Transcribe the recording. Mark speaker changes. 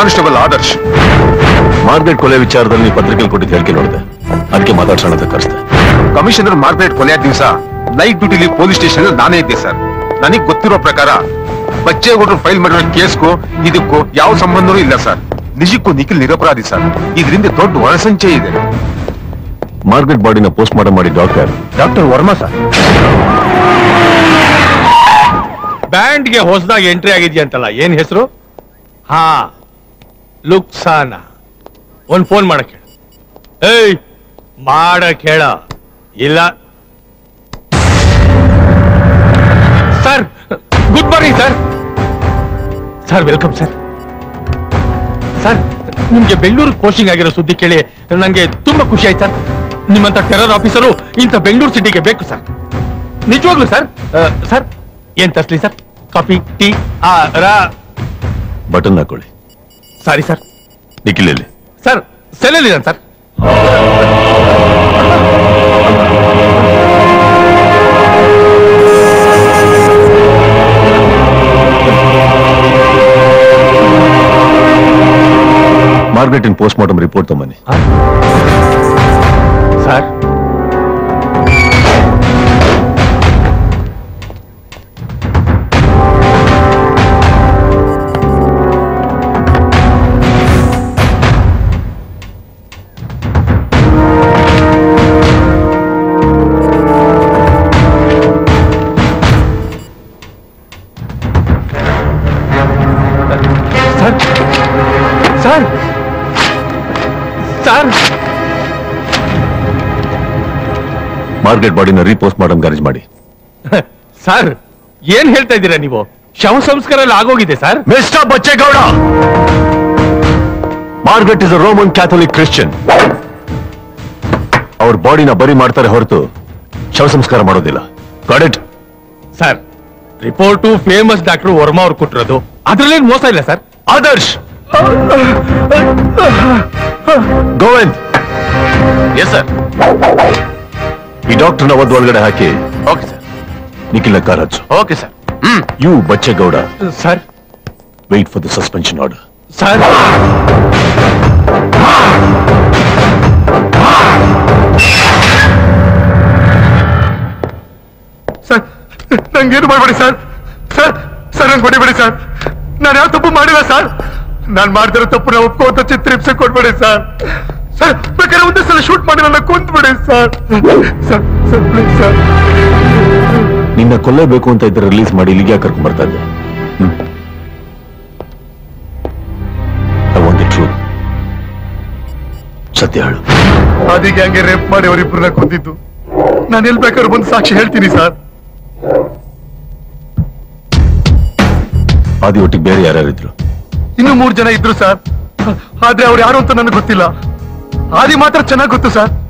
Speaker 1: constable Adarsh
Speaker 2: market ಕೊಲೆ ವಿಚಾರದಲ್ಲಿ ನೀವು ಪತ್ರಿಕೆಯಲ್ಲಿ ಕೊಟ್ಟಿದ್ದು ಹೇಳಿಕೆ ನೋಡಿದೆ ಅದಕ್ಕೆ ಮಾತಾಡ್ಸೋಣ ಅಂತ ಕರೆಸ್ದೆ
Speaker 1: ಕಮಿಷನರ್ ಮಾರ್ಗ್ರೆಟ್ ಕೊಲೆಯ ದಿವಸ ನೈಟ್ ಡ್ಯೂಟಿಲಿ ಪೊಲೀಸ್ ಸ್ಟೇಷನ್ ನಾನೇ ಇದ್ದೆ ಸರ್ ನನಗೆ ಗೊತ್ತಿರೋ ಪ್ರಕಾರ ಬಚ್ಚೇಗೌಡರು ಫೈಲ್ ಮಾಡಿರೋ ಕೇಸ್ಗೂ ಇದಕ್ಕೂ ಯಾವ ಸಂಬಂಧನೂ ಇಲ್ಲ ಸರ್ ನಿಜಕ್ಕೂ ನಿಖಿಲ್ ನಿರಪರಾಧಿ ಸರ್ ಇದರಿಂದ ದೊಡ್ಡ ಒಳಸಂಚೆ ಇದೆ
Speaker 2: ಮಾರ್ಕೆಟ್ ಬಾಡಿನ ಪೋಸ್ಟ್ ಮಾರ್ಟಮ್ ಮಾಡಿ ಡಾಕ್ಟರ್
Speaker 1: ಡಾಕ್ಟರ್ ವರ್ಮಾ ಸರ್
Speaker 3: ಬ್ಯಾಂಡ್ಗೆ ಹೊಸದಾಗಿ ಎಂಟ್ರಿ ಆಗಿದ್ಯಂತಲ್ಲ ಏನ್ ಹೆಸರು ಹಾ ಲುಕ್ಸಾನ ಒಂದ್ ಫೋನ್ ಮಾಡಕ್ ಹೇಳ ಏಯ್ ಮಾಡಕ್ ಹೇಳ ಇಲ್ಲ sir good morning sir sir welcome sir sir ನಿಮ್ಗೆ ಬೆಂಗಳೂರು ಪೋಸ್ಟಿಂಗ್ ಆಗಿರೋ ಸುದ್ದಿ ಕೇಳಿ ನಂಗೆ ತುಂಬಾ ಖುಷಿ ಆಯ್ತು ಸರ್ ನಿಮ್ಮಂತ ಟೆರರ್ ಆಫೀಸರು ಇಂಥ ಬೆಂಗಳೂರು ಸಿಟಿಗೆ ಬೇಕು ಸರ್ ನಿಜವಾಗ್ಲು ಸರ್ ಆ, ಸರ್ ಏನ್ ತರ್ಸ್ಲಿ ಸರ್ ಕಾಫಿ ಟೀ ಆ ರಾ
Speaker 2: ಬಟನ್ ಹಾಕೊಳ್ಳಿ
Speaker 3: ಸಾರಿ ಸರ್
Speaker 2: ನಿಖಿಲ್ ಎಲ್ಲಿ
Speaker 3: ಸರ್ ಸೆಲ್ಲಲ್ಲಿದ್ದಾನೆ ಸರ್
Speaker 2: ಮಾರ್ಕೆಟಿನ ಪೋಸ್ಟ್ ಮಾರ್ಟಮ್ ರಿಪೋರ್ಟ್ ತಮ್ಮನಿ
Speaker 3: sir sir sir sir
Speaker 2: Margaret ಬಾಡಿನ ರೀಪೋಸ್ಟ್ ಮಾರ್ಟಮ್ ಗ್ಯಾರೇಜ್ ಮಾಡಿ
Speaker 3: ಸರ್ ಏನ್ ಹೇಳ್ತಾ ಇದ್ದೀರಾ ನೀವು ಶವ ಸಂಸ್ಕಾರ ಎಲ್ಲ ಆಗೋಗಿದೆ sir
Speaker 2: mister Bachegowda Margaret is a Roman Catholic Christian ಅವ್ರ ಬಾಡಿನ ಬರಿ ಮಾಡ್ತಾರೆ ಹೊರತು ಶವ ಸಂಸ್ಕಾರ ಮಾಡೋದಿಲ್ಲ god
Speaker 3: sir report famous doctor Verma ಅವ್ರು ಕೊಟ್ಟಿರೋದು ಅದ್ರಲ್ಲೇನ್ ಮೋಸ ಇಲ್ಲ sir
Speaker 2: Adarsh Govind
Speaker 1: yes sir
Speaker 2: ಈ ಡಾಕ್ಟರ್ನ ಒದ್ದು ಒಳಗಡೆ ಹಾಕಿ
Speaker 1: ಓಕೆ ಸರ್
Speaker 2: ನಿಖಿಲ್ ಕಾರ್ ಹಚ್ಚು
Speaker 1: okay sir hmm
Speaker 2: you Bachegowda
Speaker 3: sir
Speaker 2: wait for the suspension order
Speaker 3: sir
Speaker 1: sir ನಂಗೇನು ಮಾಡಬೇಡಿ ಸರ್ ಸರ್ ಸರ್ ನಂಗೆ ಹೊಡಿಬೇಡಿ ಸರ್ ನಾನು ಯಾವ ತಪ್ಪು ಮಾಡಿಲ್ಲ ಸರ್ ನಾನು ಮಾಡ್ತಿರೋ ತಪ್ಪು ನಾವು ಒಪ್ಕೋತ ಚಿತ್ರಿಪ್ಸೆ ಕೊಡ್ಬೇಡಿ ಸರ್ ಸರ್ ಬೇಕಾದ್ರೆ ಒಂದೇ ಸಲ ಶೂಟ್ ಮಾಡಿ ನನ್ನ ಕುಂತ್ಬಿಡಿ sir sir sir please sir
Speaker 2: ನಿನ್ನ ಕೊಲ್ಲೇಬೇಕು ಅಂತ ಇದ್ರೆ ರಿಲೀಸ್ ಮಾಡಿ ಇಲ್ಲಿಗೆ ಯಾಕೆ ಕರ್ಕೊಂಡ್ ಬರ್ತಾ ಇದ್ದೆ ಐ ವಾಂಟ್ ದಿ ಟ್ರೂತ್ ಸತ್ಯ ಹೇಳು
Speaker 1: ಅದಕ್ಕೆ ಹಂಗೆ ರೇಪ್ ಮಾಡಿ ಅವರಿಬ್ಬರನ್ನ ಕೊಂದಿದ್ದು ನಾನು ಎಲ್ಲಿ ಬೇಕಾದ್ರೂ ಬಂದು ಸಾಕ್ಷಿ ಹೇಳ್ತೀನಿ ಸರ್
Speaker 2: ಆದಿ ಒಟ್ಟಿಗೆ ಬೇರೆ ಯಾರ್ಯಾರಿದ್ರು
Speaker 1: ಇನ್ನು ಮೂರು ಜನ ಇದ್ರು ಸರ್ ಆದ್ರೆ ಅವ್ರು ಯಾರು ಅಂತ ನನಗೆ ಗೊತ್ತಿಲ್ಲ ಆದಿ ಮಾತ್ರ ಚೆನ್ನಾಗಿ ಗೊತ್ತು ಸರ್